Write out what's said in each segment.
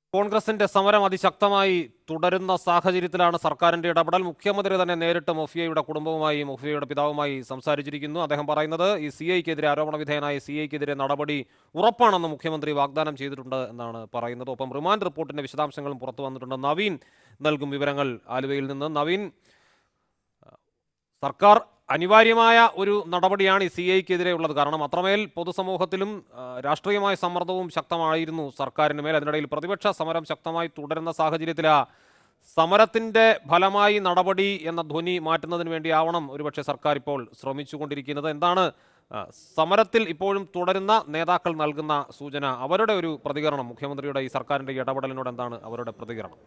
കോൺഗ്രസിന്റെ സമരം അതിശക്തമായി തുടരുന്ന സാഹചര്യത്തിലാണ് സർക്കാരിന്റെ ഇടപെടൽ മുഖ്യമന്ത്രി തന്നെ നേരിട്ട് മൊഫിയയുടെ കുടുംബവുമായി മൊഫിയയുടെ പിതാവുമായി സംസാരിച്ചിരിക്കുന്നു അദ്ദേഹം പറയുന്നത് ഈ സി ഐക്കെതിരെ ആരോപണ വിധേയനായ സി ഐക്കെതിരെ നടപടി ഉറപ്പാണെന്ന് മുഖ്യമന്ത്രി വാഗ്ദാനം ചെയ്തിട്ടുണ്ട് എന്നാണ് പറയുന്നത് ഒപ്പം റിമാൻഡ് റിപ്പോർട്ടിന്റെ വിശദാംശങ്ങളും പുറത്തു വന്നിട്ടുണ്ട് നവീൻ നൽകും വിവരങ്ങൾ ആലുവയിൽ നിന്ന് നവീൻ സർക്കാർ അനിവാര്യമായ ഒരു നടപടിയാണ് ഈ സി ഐക്കെതിരെ ഉള്ളത് കാരണം അത്രമേൽ പൊതുസമൂഹത്തിലും ആ, രാഷ്ട്രീയമായ സമ്മർദ്ദവും ശക്തമായിരുന്നു സർക്കാരിന് മേൽ അതിനിടയിൽ പ്രതിപക്ഷ സമരം ശക്തമായി തുടരുന്ന സാഹചര്യത്തിലാ സമരത്തിന്റെ ഫലമായി നടപടി എന്ന ധ്വനി മാറ്റുന്നതിന് വേണ്ടിയാവണം ഒരുപക്ഷെ സർക്കാർ ഇപ്പോൾ ശ്രമിച്ചുകൊണ്ടിരിക്കുന്നത് എന്താണ് ആ, സമരത്തിൽ ഇപ്പോഴും തുടരുന്ന നേതാക്കൾ നൽകുന്ന സൂചന അവരുടെ ഒരു പ്രതികരണം മുഖ്യമന്ത്രിയുടെ ഈ സർക്കാരിന്റെ ഈ ഇടപെടലിനോട് എന്താണ് അവരുടെ പ്രതികരണം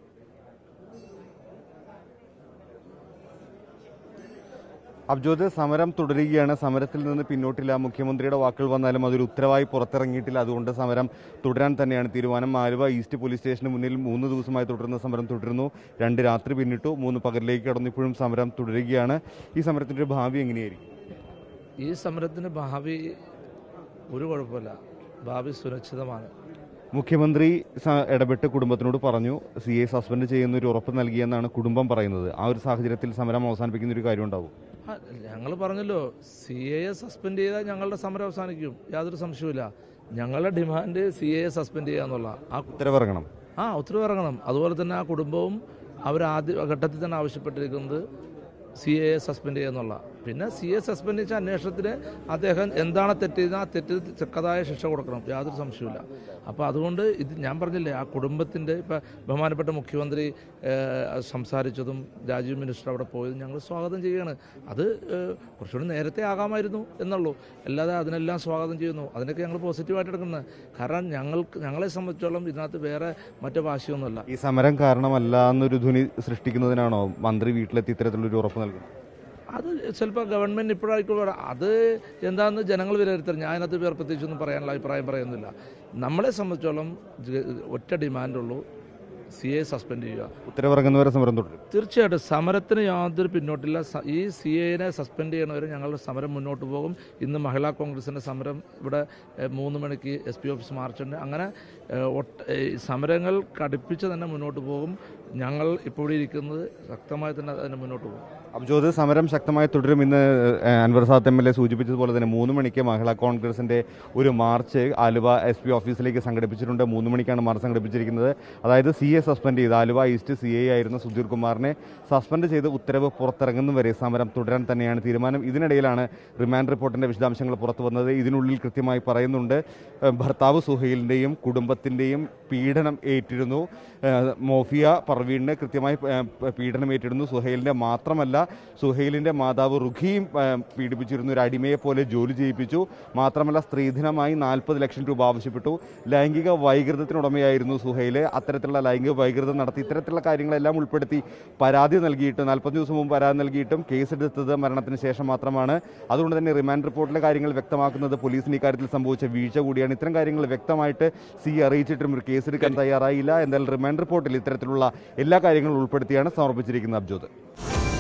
അബ്ജോദ് സമരം തുടരുകയാണ് സമരത്തിൽ നിന്ന് പിന്നോട്ടില്ല മുഖ്യമന്ത്രിയുടെ വാക്കുകൾ വന്നാലും അതൊരു ഉത്തരവായി പുറത്തിറങ്ങിയിട്ടില്ല അതുകൊണ്ട് സമരം തുടരാൻ തന്നെയാണ് തീരുമാനം ആലുവ ഈസ്റ്റ് പോലീസ് സ്റ്റേഷന് മുന്നിൽ മൂന്ന് ദിവസമായി തുടരുന്ന സമരം തുടരുന്നു രണ്ട് രാത്രി പിന്നിട്ടു മൂന്ന് പകലിലേക്ക് കടന്നു ഇപ്പോഴും സമരം തുടരുകയാണ് ഈ സമരത്തിന്റെ ഒരു ഭാവി എങ്ങനെയായിരിക്കും ഈ സമരത്തിന് ഭാവി ഒരു കുഴപ്പമില്ല ഭാവി സുരക്ഷിതമാണ് മുഖ്യമന്ത്രി സ- ഇടപെട്ട് കുടുംബത്തിനോട് പറഞ്ഞു സി എ സസ്പെൻഡ് ചെയ്യുന്ന ഒരു ഉറപ്പ് നൽകിയെന്നാണ് കുടുംബം പറയുന്നത് ആ ഒരു സാഹചര്യത്തിൽ സമരം അവസാനിപ്പിക്കുന്ന ഒരു കാര്യം ഉണ്ടാവും ഞങ്ങൾ പറഞ്ഞല്ലോ സി എ സസ്പെൻഡ് ചെയ്താൽ ഞങ്ങളുടെ സമരം അവസാനിക്കും യാതൊരു സംശയവുമില്ല ഞങ്ങളുടെ ഡിമാൻഡ് സി എ സസ്പെൻഡ് ചെയ്യുക എന്നുള്ള ആ ഉത്തരവിറങ്ങണം ആ ഉത്തരവ് ഇറങ്ങണം അതുപോലെ തന്നെ ആ കുടുംബവും അവർ ആദ്യ ഘട്ടത്തിൽ തന്നെ ആവശ്യപ്പെട്ടിരിക്കുന്നത് സി എ സസ്പെൻഡ് ചെയ്യുക എന്നുള്ള പിന്നെ സി എ സസ്പെൻഡ് ചെയ്ത അന്വേഷണത്തിന് അദ്ദേഹം എന്താണ് തെറ്റ് ചെയ്തത് ആ തെറ്റിന് തക്കതായ ശിക്ഷ കൊടുക്കണം യാതൊരു സംശയവുമില്ല അപ്പോൾ അതുകൊണ്ട് ഇത് ഞാൻ പറഞ്ഞില്ലേ ആ കുടുംബത്തിൻ്റെ ഇപ്പം ബഹുമാനപ്പെട്ട മുഖ്യമന്ത്രി ഏഹ്, സംസാരിച്ചതും രാജീവ് മിനിസ്റ്റർ അവിടെ പോയതും ഞങ്ങൾ സ്വാഗതം ചെയ്യുകയാണ് അത് ഏഹ്, കുറച്ചുകൂടി നേരത്തെ ആകാമായിരുന്നു എന്നുള്ളൂ അല്ലാതെ അതിനെല്ലാം സ്വാഗതം ചെയ്യുന്നു അതിനൊക്കെ ഞങ്ങൾ പോസിറ്റീവായിട്ട് എടുക്കുന്നത് കാരണം ഞങ്ങൾക്ക് ഞങ്ങളെ സംബന്ധിച്ചോളം ഇതിനകത്ത് വേറെ മറ്റു വാശിയൊന്നുമല്ല ഈ സമരം കാരണമല്ല എന്നൊരു ധ്വനി സൃഷ്ടിക്കുന്നതിനാണോ മന്ത്രി വീട്ടിലെത്തി ഇത്തരത്തിലൊരു ഉറപ്പ് നൽകുന്നത് അത് ചിലപ്പോൾ ഗവൺമെൻറ് ഇപ്പോഴായിരിക്കും പറയാം അത് എന്താണെന്ന് ജനങ്ങൾ വിലയിരുത്തണം ഞാൻ അതിനകത്ത് പേർ പ്രത്യേകിച്ചൊന്നും പറയാനുള്ള അഭിപ്രായം പറയുന്നില്ല നമ്മളെ സംബന്ധിച്ചോളം ജ- ഒറ്റ ഡിമാൻഡുള്ളൂ സി എ സസ്പെൻഡ് ചെയ്യുക ഉത്തരവിറങ്ങുന്നവരെ സമരം തുടരും തീർച്ചയായിട്ടും സമരത്തിന് യാതൊരു പിന്നോട്ടില്ല സ- ഈ സി എനെ സസ്പെൻഡ് ചെയ്യണവരെ ഞങ്ങളുടെ സമരം മുന്നോട്ട് പോകും ഇന്ന് മഹിളാ കോൺഗ്രസിൻ്റെ സമരം ഇവിടെ എഹ്, മൂന്ന് മണിക്ക് എസ് പി ഓഫീസ് മാർച്ചുണ്ട് അങ്ങനെ എഹ്, ഒട്ട- ഏഹ്, സമരങ്ങൾ കടുപ്പിച്ച് തന്നെ മുന്നോട്ട് പോകും ഞങ്ങൾ ഇപ്പോൾ ഇവിടെ ഇരിക്കുന്നത് ശക്തമായി തന്നെ അതിന് മുന്നോട്ട് പോകും അബ്ജോദ് സമരം ശക്തമായി തുടരും ഇന്ന് ഏഹ്, Anwar Sadath M L A സൂചിപ്പിച്ചതുപോലെ തന്നെ മൂന്ന് മണിക്ക് മഹിളാ കോൺഗ്രസിന്റെ ഒരു മാർച്ച് ആലുവ എസ് പി ഓഫീസിലേക്ക് സംഘടിപ്പിച്ചിട്ടുണ്ട് മൂന്ന് മണിക്കാണ് മാർച്ച് സംഘടിപ്പിച്ചിരിക്കുന്നത് അതായത് സി എ സസ്പെൻഡ് ചെയ്ത് ആലുവ ഈസ്റ്റ് സി എ ആയിരുന്ന സുധീർ കുമാറിനെ സസ്പെൻഡ് ചെയ്ത് ഉത്തരവ് പുറത്തിറങ്ങുന്നവരെ സമരം തുടരാൻ തന്നെയാണ് തീരുമാനം ഇതിനിടയിലാണ് റിമാൻഡ് റിപ്പോർട്ടിന്റെ വിശദാംശങ്ങൾ പുറത്തു വന്നത് ഇതിനുള്ളിൽ കൃത്യമായി പറയുന്നുണ്ട് ഏഹ്, ഭർത്താവ് സുഹൈലിന്റെയും കുടുംബത്തിന്റെയും പീഡനം ഏറ്റിരുന്നു ഏഹ്, മോഫിയ പർവീണിനെ കൃത്യമായി ഏഹ്, പീഡനം ഏറ്റിരുന്നു സുഹൈലിന്റെ മാത്രമല്ല സുഹൈലിന്റെ മാതാവ് റുഖിയും ഏഹ്, പീഡിപ്പിച്ചിരുന്നു ഒരു അടിമയെ പോലെ ജോലി ചെയ്യിപ്പിച്ചു മാത്രമല്ല സ്ത്രീധനമായി നാൽപ്പത് ലക്ഷം രൂപ ആവശ്യപ്പെട്ടു ലൈംഗിക വൈകൃതത്തിനുടമയായിരുന്നു സുഹൈല് അത്തരത്തിലുള്ള ലൈംഗിക വൈകൃതം നടത്തി ഇത്തരത്തിലുള്ള കാര്യങ്ങളെല്ലാം ഉൾപ്പെടുത്തി പരാതി നൽകിയിട്ട് നാൽപ്പത് ദിവസം മുമ്പ് പരാതി നൽകിയിട്ടും കേസെടുത്തത് മരണത്തിന് ശേഷം മാത്രമാണ് അതുകൊണ്ട് തന്നെ റിമാൻഡ് റിപ്പോർട്ടിലെ കാര്യങ്ങൾ വ്യക്തമാക്കുന്നത് പോലീസിന് ഇക്കാര്യത്തിൽ സംഭവിച്ച വീഴ്ച കൂടിയാണ് ഇത്തരം കാര്യങ്ങൾ വ്യക്തമായിട്ട് സി അറിയിച്ചിട്ടും ഒരു കേസെടുക്കാൻ തയ്യാറായില്ല എന്തായാലും റിമാൻഡ് റിപ്പോർട്ടിൽ ഇത്തരത്തിലുള്ള എല്ലാ കാര്യങ്ങളും ഉൾപ്പെടുത്തിയാണ് സമർപ്പിച്ചിരിക്കുന്നത് അബ്ജോദ്